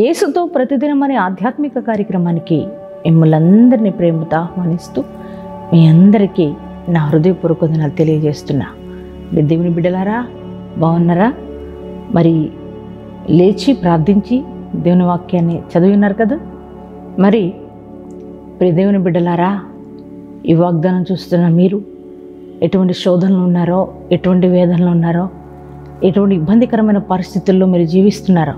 యేసుతో ప్రతిదినం అనే ఆధ్యాత్మిక కార్యక్రమానికి మిమ్మల్ని ప్రేమతో ఆహ్వానిస్తూ మీ అందరికీ నా హృదయపూర్వక వందనాలు తెలియజేస్తున్నా మీ దేవుని బిడ్డలారా బాగున్నారా మరి లేచి ప్రార్థించి దేవుని వాక్యాన్ని చదివి ఉన్నారు కదా మరి ప్రియ దేవుని బిడ్డలారా ఈ వాగ్దానం చూస్తున్న మీరు ఎటువంటి శోధనలు ఉన్నారో ఎటువంటి వేదనలు ఉన్నారో ఎటువంటి ఇబ్బందికరమైన పరిస్థితుల్లో మీరు జీవిస్తున్నారో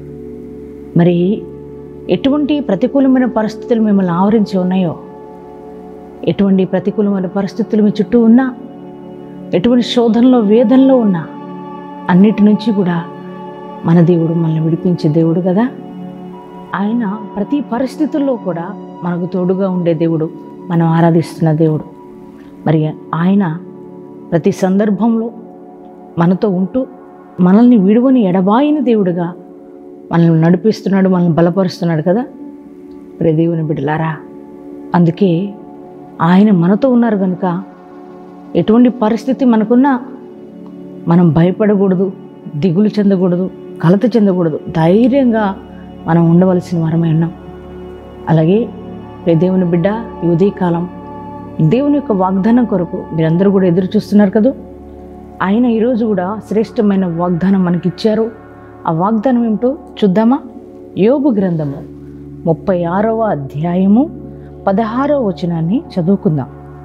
మరి ఎటువంటి ప్రతికూలమైన పరిస్థితులు మిమ్మల్ని ఆవరించి ఉన్నాయో ఎటువంటి ప్రతికూలమైన పరిస్థితులు మీ చుట్టూ ఉన్నా ఎటువంటి శోధనలో వేదనలో ఉన్నా అన్నిటి నుంచి కూడా మన దేవుడు మనల్ని విడిపించే దేవుడు కదా ఆయన ప్రతి పరిస్థితుల్లో కూడా మనకు తోడుగా ఉండే దేవుడు మనం ఆరాధిస్తున్న దేవుడు మరి ఆయన ప్రతి సందర్భంలో మనతో ఉంటూ మనల్ని విడువని ఎడబాయిన దేవుడుగా మనల్ని నడిపిస్తున్నాడు మనల్ని బలపరుస్తున్నాడు కదా ప్రియ దేవుని బిడ్డలారా అందుకే ఆయన మనతో ఉన్నారు కనుక ఎటువంటి పరిస్థితి మనకున్నా మనం భయపడకూడదు దిగులు చెందకూడదు కలత చెందకూడదు ధైర్యంగా మనం ఉండవలసిన వారమై ఉన్నాం అలాగే ప్రియ దేవుని బిడ్డ ఈ ఉదయకాలం దేవుని యొక్క వాగ్దానం కొరకు మీరందరూ కూడా ఎదురు చూస్తున్నారు కదా ఆయన ఈరోజు కూడా శ్రేష్టమైన వాగ్దానం మనకి ఇచ్చారు ఆ వాగ్దానం ఏమిటో చూద్దామా యోబు గ్రంథము ముప్పై ఆరవ అధ్యాయము పదహారవ వచనాన్ని చదువుకుందాం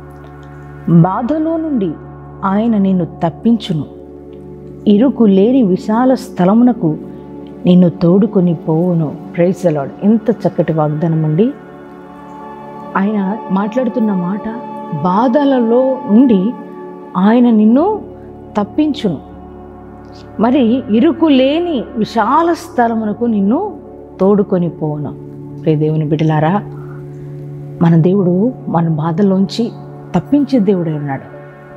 బాధలో నుండి ఆయన నిన్ను తప్పించును ఇరుకు లేని విశాల స్థలమునకు నిన్ను తోడుకొని పోవును ప్రైజ్ అలాడ్ ఎంత చక్కటి వాగ్దానం అండి ఆయన మాట్లాడుతున్న మాట బాధలలో నుండి ఆయన నిన్ను తప్పించును మరి ఇరుకు లేని విశాల స్థలమునకు నిన్ను తోడుకొని పోవును ప్రియ దేవుని బిడ్డలారా మన దేవుడు మన బాధలోంచి తప్పించే దేవుడే ఉన్నాడు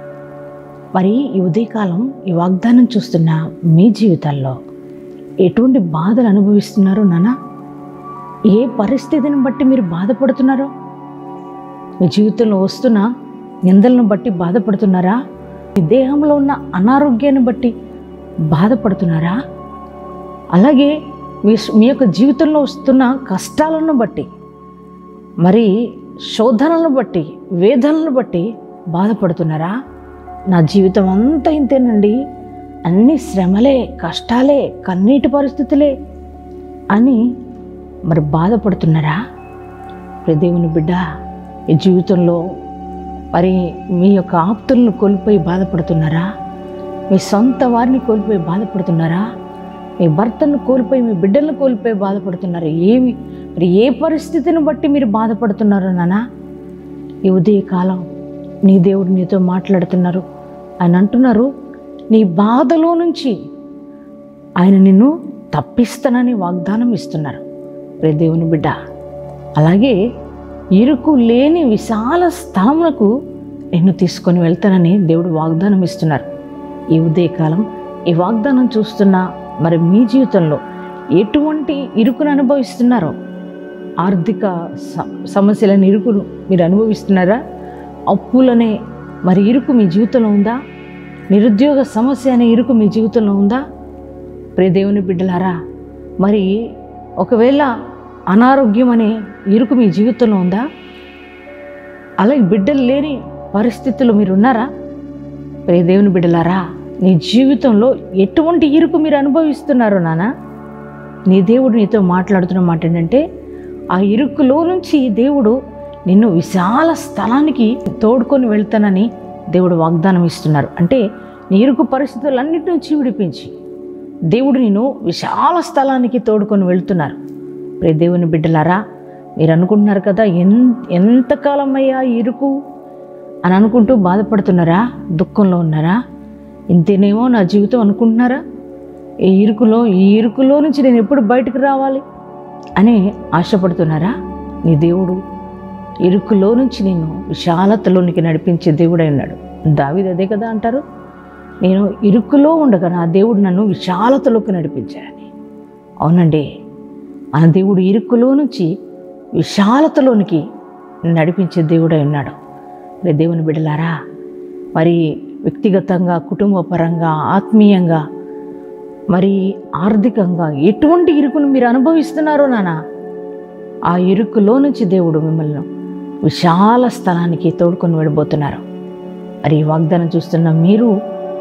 మరి ఈ ఉదయకాలం ఈ వాగ్దానం చూస్తున్న మీ జీవితాల్లో ఎటువంటి బాధలు అనుభవిస్తున్నారో నాన్న ఏ పరిస్థితిని బట్టి మీరు బాధపడుతున్నారో మీ జీవితంలో వస్తున్న నిందలను బట్టి బాధపడుతున్నారా మీ దేహంలో ఉన్న అనారోగ్యాన్ని బట్టి బాధపడుతున్నారా అలాగే మీ మీ యొక్క జీవితంలో వస్తున్న కష్టాలను బట్టి మరి శోధనలను బట్టి వేదనలను బట్టి బాధపడుతున్నారా నా జీవితం అంతా ఇంతేనండి అన్ని శ్రమలే కష్టాలే కన్నీటి పరిస్థితులే అని మరి బాధపడుతున్నారా దేవుని బిడ్డ ఈ జీవితంలో మరి మీ యొక్క ఆప్తులను కోల్పోయి బాధపడుతున్నారా మీ సొంత వారిని కోల్పోయి బాధపడుతున్నారా మీ భర్తను కోల్పోయి మీ బిడ్డలను కోల్పోయి బాధపడుతున్నారా ఏమి మరి ఏ పరిస్థితిని బట్టి మీరు బాధపడుతున్నారో నానా ఈ ఉదయకాలం నీ దేవుడు నీతో మాట్లాడుతున్నారు ఆయన అంటున్నారు నీ బాధలో నుంచి ఆయన నిన్ను తప్పిస్తానని వాగ్దానం ఇస్తున్నారు ప్రే దేవుని బిడ్డ అలాగే ఇరుకు లేని విశాల స్థలమునకు నిన్ను తీసుకొని వెళ్తానని దేవుడు వాగ్దానం ఇస్తున్నారు ఈ ఉదయకాలం ఈ వాగ్దానం చూస్తున్న మరి మీ జీవితంలో ఎటువంటి ఇరుకును అనుభవిస్తున్నారో ఆర్థిక స- సమస్యలను ఇరుకును మీరు అనుభవిస్తున్నారా అప్పులనే మరి ఇరుకు మీ జీవితంలో ఉందా నిరుద్యోగ సమస్య అనే ఇరుకు మీ జీవితంలో ఉందా ప్రియ దేవుని బిడ్డలారా మరి ఒకవేళ అనారోగ్యం అనే ఇరుకు మీ జీవితంలో ఉందా అలాగే బిడ్డలు లేని పరిస్థితుల్లో మీరు ఉన్నారా ప్రియ దేవుని బిడ్డలారా నీ జీవితంలో ఎటువంటి ఇరుకు మీరు అనుభవిస్తున్నారో నాన్న నీ దేవుడు నీతో మాట్లాడుతున్న మాట ఏంటంటే ఆ ఇరుకులో నుంచి దేవుడు నిన్ను విశాల స్థలానికి తోడుకొని వెళ్తానని దేవుడు వాగ్దానం ఇస్తున్నారు అంటే నీ ఇరుకు పరిస్థితులన్నిటి నుంచి విడిపించి దేవుడు నేను విశాల స్థలానికి తోడుకొని వెళ్తున్నారు ప్రే దేవుని బిడ్డలారా మీరు అనుకుంటున్నారు కదా ఎన్ ఎంతకాలం అయ్యా ఈ ఇరుకు అని అనుకుంటూ బాధపడుతున్నారా దుఃఖంలో ఉన్నారా ఇంతేనేమో నా జీవితం అనుకుంటున్నారా ఈ ఇరుకులో ఈ ఇరుకులో నుంచి నేను ఎప్పుడు బయటకు రావాలి అని ఆశపడుతున్నారా నీ దేవుడు ఇరుకులో నుంచి నేను విశాలతలోనికి నడిపించే దేవుడై ఉన్నాడు దావిది అదే కదా అంటారు నేను ఇరుకులో ఉండగా నా దేవుడు నన్ను విశాలతలోకి నడిపించాడని అవునండి మన దేవుడు ఇరుకులో నుంచి విశాలతలోనికి నడిపించే దేవుడై ఉన్నాడు మరి దేవుని బిడ్డలారా మరి వ్యక్తిగతంగా కుటుంబ పరంగా ఆత్మీయంగా మరి ఆర్థికంగా ఎటువంటి ఇరుకును మీరు అనుభవిస్తున్నారో నాన్న ఆ ఇరుకులో నుంచి దేవుడు మిమ్మల్ని విశాల స్థలానికి తోడుకొని వెళ్ళబోతున్నారు మరి ఈ వాగ్దానం చూస్తున్న మీరు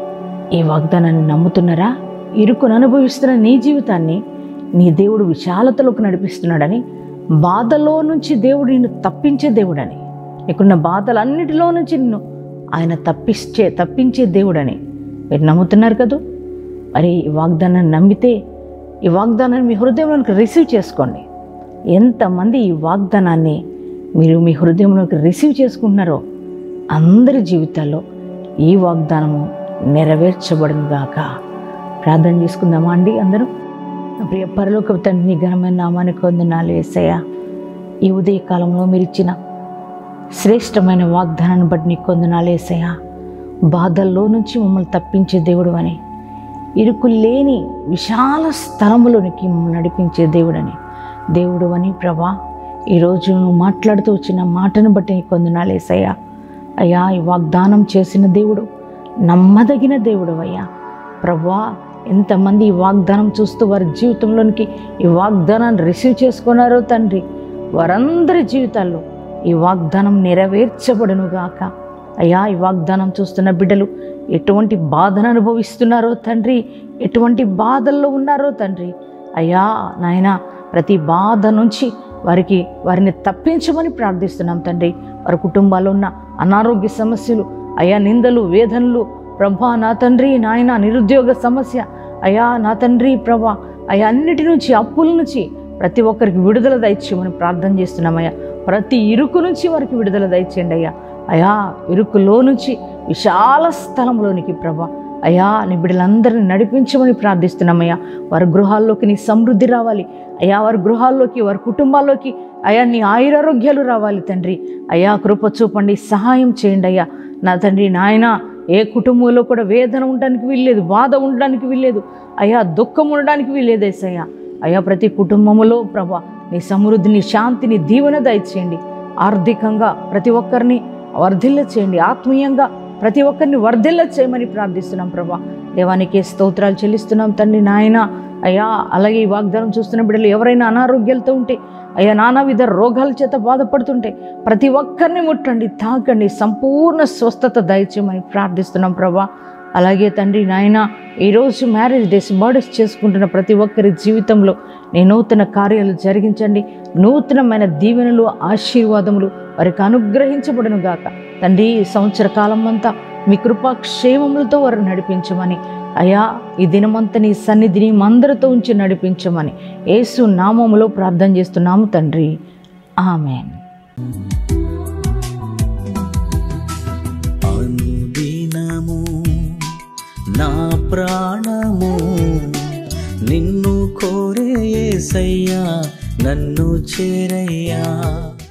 ఈ వాగ్దానాన్ని నమ్ముతున్నారా ఇరుకును అనుభవిస్తున్న నీ జీవితాన్ని నీ దేవుడు విశాలతలోకి నడిపిస్తున్నాడని బాధలో నుంచి దేవుడు నిన్ను తప్పించే దేవుడని నీకున్న బాధలన్నిటిలో నుంచి నిన్ను ఆయన తప్పించే తప్పించే దేవుడని మీరు నమ్ముతున్నారు కదూ మరి ఈ వాగ్దానాన్ని నమ్మితే ఈ వాగ్దానాన్ని మీ హృదయంలోకి రిసీవ్ చేసుకోండి ఎంతమంది ఈ వాగ్దానాన్ని మీరు మీ హృదయంలోకి రిసీవ్ చేసుకుంటున్నారో అందరి జీవితాల్లో ఈ వాగ్దానము నెరవేర్చబడును గాక ప్రార్థన చేసుకుందామా అండి అందరూ నా ప్రియ పరలోక తండ్రి నీ ఘనమైన నామానికి వందనాలు వేసయ్య ఈ ఉదయ కాలంలో మీరు ఇచ్చిన శ్రేష్టమైన వాగ్దానాన్ని బట్టి నీకు వందనాలు వేసయ్య బాధల్లో నుంచి మమ్మల్ని తప్పించే దేవుడు అని ఇరుకు లేని విశాల స్థలములోనికి మమ్మల్ని నడిపించే దేవుడని దేవుడు అని ప్రభా ఈరోజు నువ్వు మాట్లాడుతూ వచ్చిన మాటను బట్టి నీకు వందనాలు వేసయ్యా అయ్యా ఈ వాగ్దానం చేసిన దేవుడు నమ్మదగిన దేవుడు అయ్యా ప్రభా ఎంతమంది ఈ వాగ్దానం చూస్తూ వారి జీవితంలోనికి ఈ వాగ్దానాన్ని రిసీవ్ చేసుకున్నారో తండ్రి వారందరి జీవితాల్లో ఈ వాగ్దానం నెరవేర్చబడును గాక అయ్యా ఈ వాగ్దానం చూస్తున్న బిడ్డలు ఎటువంటి బాధను అనుభవిస్తున్నారో తండ్రి ఎటువంటి బాధల్లో ఉన్నారో తండ్రి అయ్యా నాయన ప్రతి బాధ నుంచి వారికి వారిని తప్పించమని ప్రార్థిస్తున్నాం తండ్రి వారి కుటుంబాల్లో ఉన్న అనారోగ్య సమస్యలు అయా నిందలు వేదనలు ప్రభా నా తండ్రి నాయన నిరుద్యోగ సమస్య అయా నా తండ్రి ప్రభా అయా అన్నిటి నుంచి అప్పుల నుంచి ప్రతి ఒక్కరికి విడుదల దయచేయమని ప్రార్థన చేస్తున్నామయ్యా ప్రతి ఇరుకు నుంచి వారికి విడుదల దయచేయండి అయ్యా అయా ఇరుకులో నుంచి విశాల స్థలంలోనికి ప్రభా అయా నీ బిడ్డలందరినీ నడిపించమని ప్రార్థిస్తున్నామయ్యా వారి గృహాల్లోకి నీ సమృద్ధి రావాలి అయా వారి గృహాల్లోకి వారి కుటుంబాల్లోకి అయా నీ ఆయురారోగ్యాలు రావాలి తండ్రి అయా కృప చూపండి సహాయం చేయండి అయ్యా నా తండ్రి నాయన ఏ కుటుంబంలో కూడా వేదన ఉండడానికి వీల్లేదు బాధ ఉండడానికి వీల్లేదు అయా దుఃఖం ఉండడానికి వీల్లేదు ఏసయ్యా అయా ప్రతి కుటుంబంలో ప్రభా నీ సమృద్ధిని శాంతిని దీవెన దయచేయండి ఆర్థికంగా ప్రతి ఒక్కరిని వర్ధిల్ల చేయండి ఆత్మీయంగా ప్రతి ఒక్కరిని వర్ధిల్ల చేయమని ప్రార్థిస్తున్నాం ప్రభా దేవానికి స్తోత్రాలు చెల్లిస్తున్నాం తండ్రి నాయన అయ్యా అలాగే ఈ వాగ్దానం చూస్తున్న బిడ్డలు ఎవరైనా అనారోగ్యాలతో ఉంటే అయ్యా నానావిధ రోగాల చేత బాధపడుతుంటే ప్రతి ఒక్కరిని ముట్టండి తాకండి సంపూర్ణ స్వస్థత దయచేయమని ప్రార్థిస్తున్నాం ప్రభా అలాగే తండ్రి నాయన ఈరోజు మ్యారేజ్ డేస్ బర్త్డేస్ చేసుకుంటున్న ప్రతి ఒక్కరి జీవితంలో నీ నూతన కార్యాలు జరిగించండి నూతనమైన దీవెనలు ఆశీర్వాదములు వారికి అనుగ్రహించబడును గాక తండ్రి ఈ సంవత్సర కాలం అంతా మీ కృపా క్షేమములతో వారు నడిపించమని అయా ఈ దినమంతా నీ సన్నిధిని మందరితో ఉంచి నడిపించమని యేసు నామములో ప్రార్థన చేస్తున్నాము తండ్రి ఆమెన్ అనుదినము నా ప్రాణము నిన్ను కోరే యేసయ్యా నన్ను చేరయ్యా